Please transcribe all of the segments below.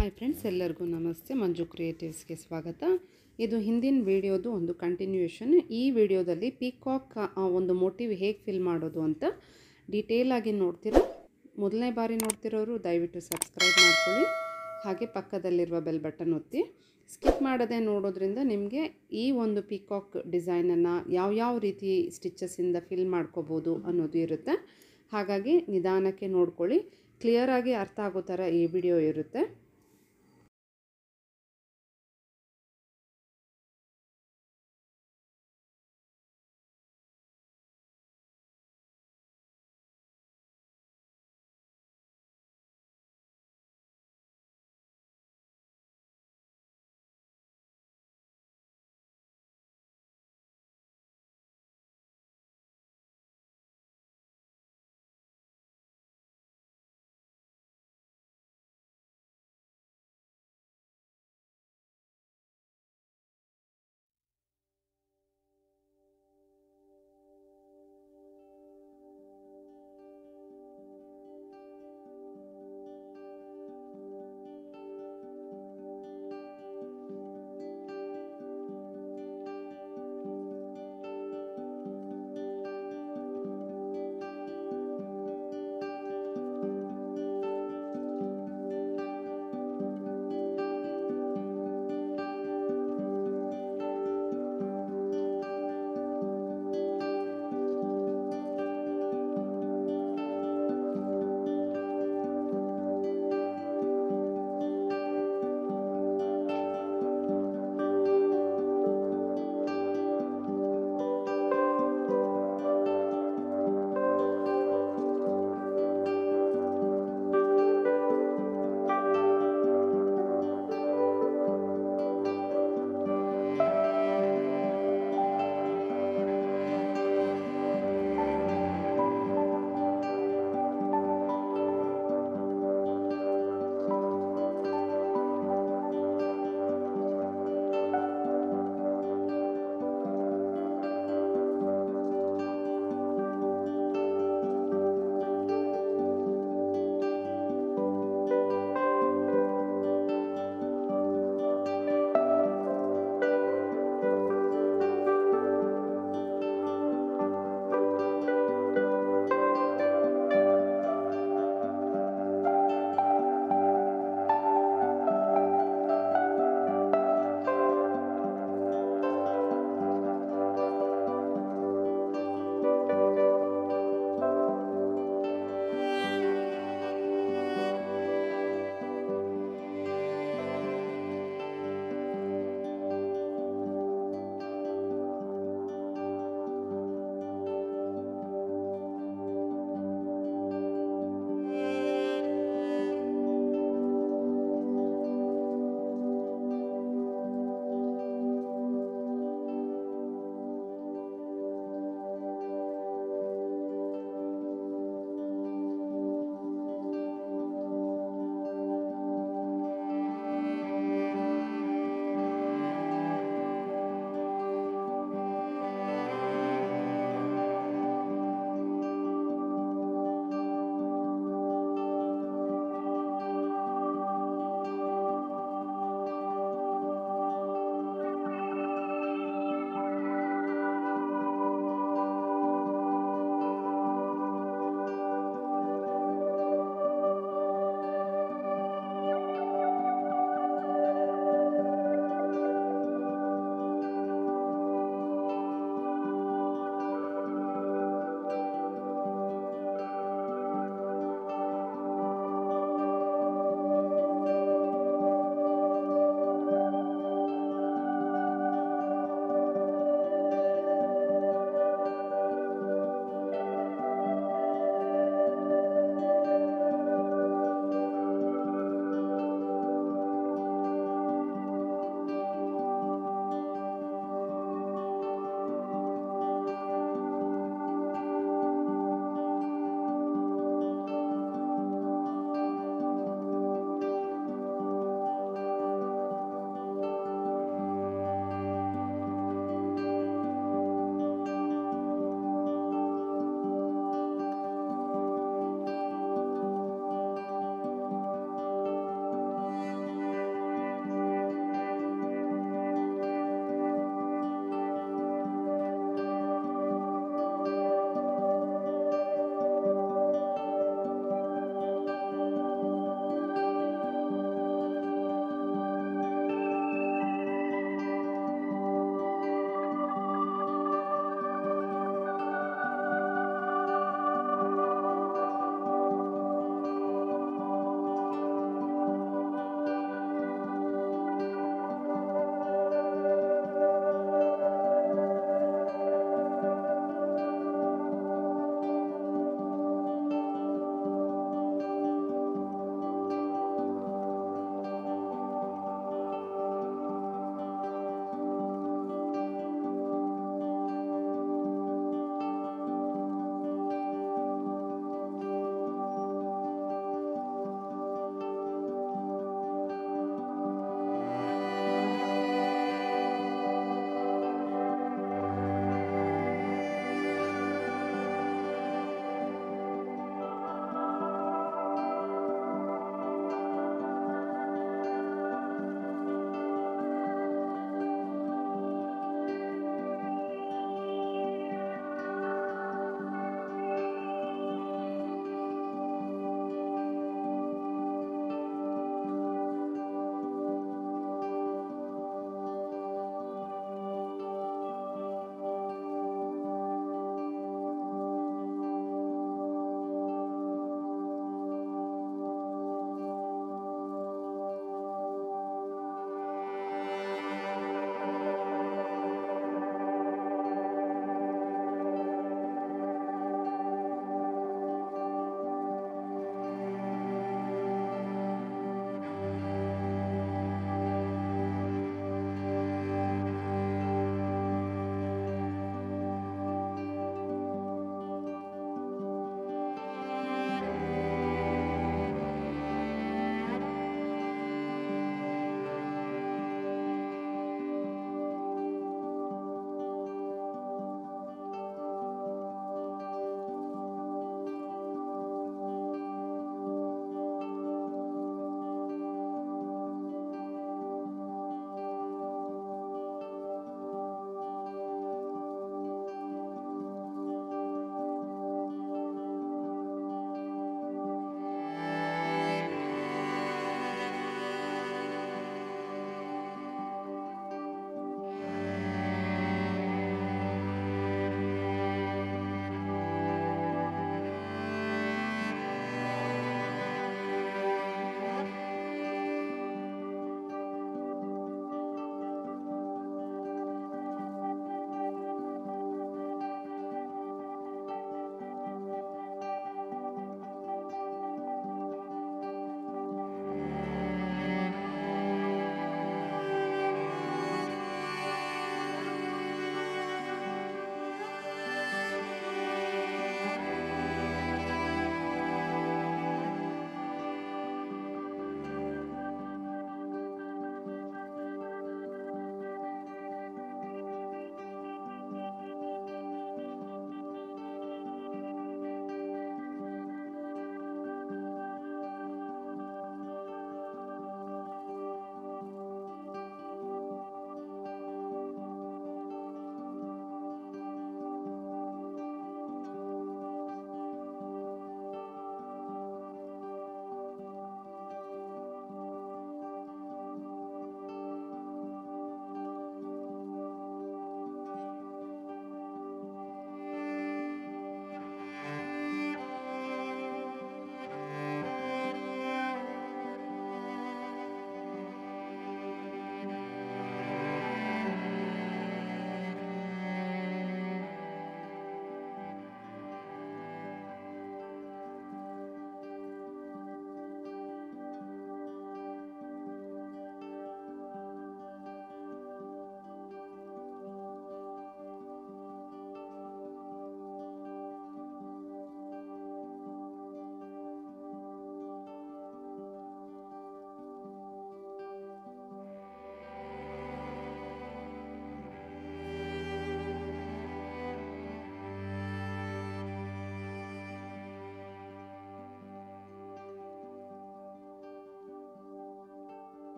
hi friends ಎಲ್ಲರಿಗೂ ನಮಸ್ತೆ ಮಂಜು ಕ್ರಿಯೇಟಿವ್ಸ್ಗೆ ಸ್ವಾಗತ ಇದು ಹಿಂದಿನ ವಿಡಿಯೋದು ಒಂದು ಕಂಟಿನ್ಯೂಷನ್ ಈ ವಿಡಿಯೋದಲ್ಲಿ ಪೀಕಾಕ್ ಒಂದು ಮೋಟಿವ್ ಹೇಗೆ ಫಿಲ್ ಮಾಡೋದು ಅಂತ ಡೀಟೇಲ್ ಆಗಿ ನೋಡ್ತೀರಾ ಮೊದಲನೇ ಬಾರಿ ನೋಡ್ತಿರೋರು ದಯವಿಟ್ಟು ಸಬ್ಸ್ಕ್ರೈಬ್ ಮಾಡ್ಕೊಳ್ಳಿ ಹಾಗೆ ಪಕ್ಕದಲ್ಲಿರುವ ಬೆಲ್ ಬಟನ್ ಒತ್ತಿ ಸ್ಕಿಪ್ ಮಾಡದೆ ನೋಡೋದ್ರಿಂದ ನಿಮಗೆ ಈ ಒಂದು ಪೀಕಾಕ್ ಡಿಸೈನನ್ನು ಯಾವ್ಯಾವ ರೀತಿ ಸ್ಟಿಚಸ್ಸಿಂದ ಫಿಲ್ ಮಾಡ್ಕೋಬೋದು ಅನ್ನೋದು ಇರುತ್ತೆ ಹಾಗಾಗಿ ನಿಧಾನಕ್ಕೆ ನೋಡ್ಕೊಳ್ಳಿ ಕ್ಲಿಯರಾಗಿ ಅರ್ಥ ಆಗೋ ಥರ ಈ ವಿಡಿಯೋ ಇರುತ್ತೆ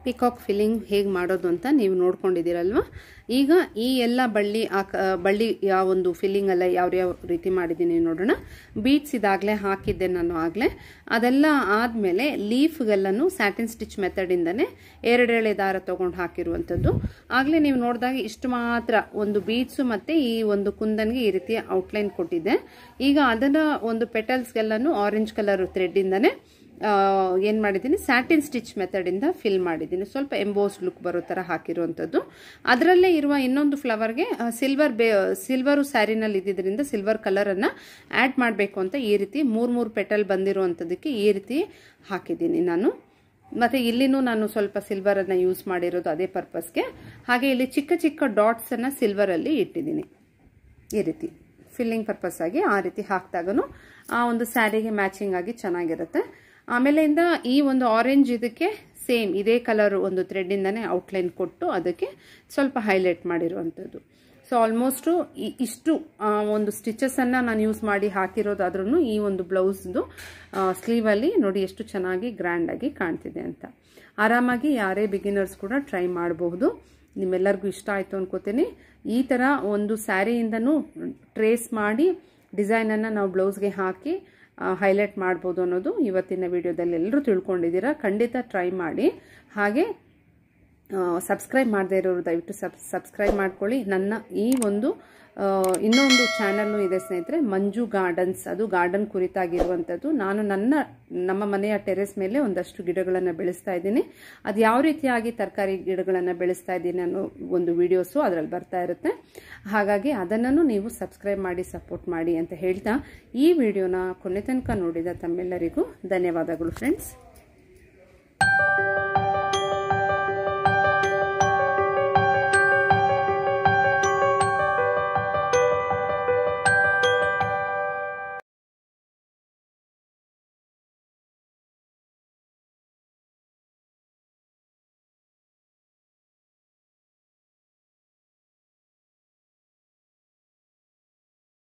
ಪಿಕಾಕ್ ಫಿಲ್ಲಿಂಗ್ ಹೇಗೆ ಮಾಡೋದು ಅಂತ ನೀವು ನೋಡ್ಕೊಂಡಿದ್ದೀರಲ್ವ ಈಗ ಈ ಎಲ್ಲ ಬಳ್ಳಿ ಆ ಕ ಬಳ್ಳಿ ಯಾವ ಒಂದು ಫಿಲ್ಲಿಂಗ್ ಎಲ್ಲ ಯಾವ ಯಾವ ರೀತಿ ಮಾಡಿದ್ದೀನಿ ನೋಡೋಣ ಬೀಟ್ಸ್ ಇದಾಗಲೇ ಹಾಕಿದ್ದೆ ನಾನು ಆಗಲೇ ಅದೆಲ್ಲ ಆದಮೇಲೆ ಲೀಫ್ಗೆಲ್ಲನೂ ಸ್ಯಾಟಿನ್ ಸ್ಟಿಚ್ ಮೆಥಡಿಂದನೇ ಎರಡೆಳೆ ದಾರ ತೊಗೊಂಡು ಹಾಕಿರುವಂಥದ್ದು ಆಗಲೇ ನೀವು ನೋಡಿದಾಗ ಇಷ್ಟು ಮಾತ್ರ ಒಂದು ಬೀಟ್ಸು ಮತ್ತು ಈ ಒಂದು ಕುಂದನ್ಗೆ ಈ ರೀತಿಯ ಔಟ್ಲೈನ್ ಕೊಟ್ಟಿದ್ದೆ ಈಗ ಅದನ್ನು ಒಂದು ಪೆಟಲ್ಸ್ಗೆಲ್ಲನೂ ಆರೆಂಜ್ ಕಲರ್ ಥ್ರೆಡ್ಡಿಂದನೇ ಏನು ಮಾಡಿದ್ದೀನಿ ಸ್ಯಾಟಿನ್ ಸ್ಟಿಚ್ ಮೆಥಡಿಂದ ಫಿಲ್ ಮಾಡಿದ್ದೀನಿ ಸ್ವಲ್ಪ ಎಂಬೋಸ್ ಲುಕ್ ಬರೋ ಥರ ಹಾಕಿರುವಂಥದ್ದು ಅದರಲ್ಲೇ ಇರುವ ಇನ್ನೊಂದು ಫ್ಲವರ್ಗೆ ಸಿಲ್ವರ್ ಬೇ ಸಿಲ್ವರು ಸ್ಯಾರಿನಲ್ಲಿ ಇದ್ದಿದ್ದರಿಂದ ಸಿಲ್ವರ್ ಕಲರನ್ನು ಆ್ಯಡ್ ಮಾಡಬೇಕು ಅಂತ ಈ ರೀತಿ ಮೂರು ಮೂರು ಪೆಟಲ್ ಬಂದಿರುವಂಥದ್ದಕ್ಕೆ ಈ ರೀತಿ ಹಾಕಿದ್ದೀನಿ ನಾನು ಮತ್ತು ಇಲ್ಲಿನೂ ನಾನು ಸ್ವಲ್ಪ ಸಿಲ್ವರನ್ನು ಯೂಸ್ ಮಾಡಿರೋದು ಅದೇ ಪರ್ಪಸ್ಗೆ ಹಾಗೆ ಇಲ್ಲಿ ಚಿಕ್ಕ ಚಿಕ್ಕ ಡಾಟ್ಸನ್ನು ಸಿಲ್ವರಲ್ಲಿ ಇಟ್ಟಿದ್ದೀನಿ ಈ ರೀತಿ ಫಿಲ್ಲಿಂಗ್ ಪರ್ಪಸ್ ಆಗಿ ಆ ರೀತಿ ಹಾಕಿದಾಗೂ ಆ ಒಂದು ಸ್ಯಾರಿಗೆ ಮ್ಯಾಚಿಂಗ್ ಆಗಿ ಚೆನ್ನಾಗಿರುತ್ತೆ ಆಮೇಲೆಯಿಂದ ಈ ಒಂದು ಆರೆಂಜ್ ಇದಕ್ಕೆ ಸೇಮ್ ಇದೇ ಕಲರ್ ಒಂದು ಥ್ರೆಡ್ಡಿಂದನೇ ಔಟ್ಲೈನ್ ಕೊಟ್ಟು ಅದಕ್ಕೆ ಸ್ವಲ್ಪ ಹೈಲೈಟ್ ಮಾಡಿರುವಂಥದ್ದು ಸೊ ಆಲ್ಮೋಸ್ಟು ಇಷ್ಟು ಒಂದು ಸ್ಟಿಚಸನ್ನು ನಾನು ಯೂಸ್ ಮಾಡಿ ಹಾಕಿರೋದಾದ್ರೂ ಈ ಒಂದು ಬ್ಲೌಸ್ದು ಸ್ಲೀವಲ್ಲಿ ನೋಡಿ ಎಷ್ಟು ಚೆನ್ನಾಗಿ ಗ್ರ್ಯಾಂಡಾಗಿ ಕಾಣ್ತಿದೆ ಅಂತ ಆರಾಮಾಗಿ ಯಾರೇ ಬಿಗಿನರ್ಸ್ ಕೂಡ ಟ್ರೈ ಮಾಡಬಹುದು ನಿಮ್ಮೆಲ್ಲರಿಗೂ ಇಷ್ಟ ಆಯಿತು ಅನ್ಕೋತೀನಿ ಈ ಥರ ಒಂದು ಸ್ಯಾರಿಯಿಂದನೂ ಟ್ರೇಸ್ ಮಾಡಿ ಡಿಸೈನನ್ನು ನಾವು ಬ್ಲೌಸ್ಗೆ ಹಾಕಿ ಹೈಲೈಟ್ ಮಾಡ್ಬೋದು ಅನ್ನೋದು ಇವತ್ತಿನ ವಿಡಿಯೋದಲ್ಲಿ ಎಲ್ಲರೂ ತಿಳ್ಕೊಂಡಿದ್ದೀರಾ ಖಂಡಿತ ಟ್ರೈ ಮಾಡಿ ಹಾಗೆ ಸಬ್ಸ್ಕ್ರೈಬ್ ಮಾಡದೇ ಇರೋರು ದಯವಿಟ್ಟು ಸಬ್ ಸಬ್ಸ್ಕ್ರೈಬ್ ಮಾಡ್ಕೊಳ್ಳಿ ನನ್ನ ಈ ಒಂದು ಇನ್ನೊಂದು ಚಾನಲ್ಲು ಇದೆ ಸ್ನೇಹಿತರೆ ಮಂಜು ಗಾರ್ಡನ್ಸ್ ಅದು ಗಾರ್ಡನ್ ಕುರಿತಾಗಿರುವಂಥದ್ದು ನಾನು ನನ್ನ ನಮ್ಮ ಮನೆಯ ಟೆರೆಸ್ ಮೇಲೆ ಒಂದಷ್ಟು ಗಿಡಗಳನ್ನು ಬೆಳೆಸ್ತಾ ಇದ್ದೀನಿ ಅದು ಯಾವ ರೀತಿಯಾಗಿ ತರಕಾರಿ ಗಿಡಗಳನ್ನು ಬೆಳೆಸ್ತಾ ಇದ್ದೀನಿ ಅನ್ನೋ ಒಂದು ವಿಡಿಯೋಸು ಅದರಲ್ಲಿ ಬರ್ತಾ ಇರುತ್ತೆ ಹಾಗಾಗಿ ಅದನ್ನು ನೀವು ಸಬ್ಸ್ಕ್ರೈಬ್ ಮಾಡಿ ಸಪೋರ್ಟ್ ಮಾಡಿ ಅಂತ ಹೇಳ್ತಾ ಈ ವಿಡಿಯೋನ ಕೊನೆ ತನಕ ನೋಡಿದ ತಮ್ಮೆಲ್ಲರಿಗೂ ಧನ್ಯವಾದಗಳು ಫ್ರೆಂಡ್ಸ್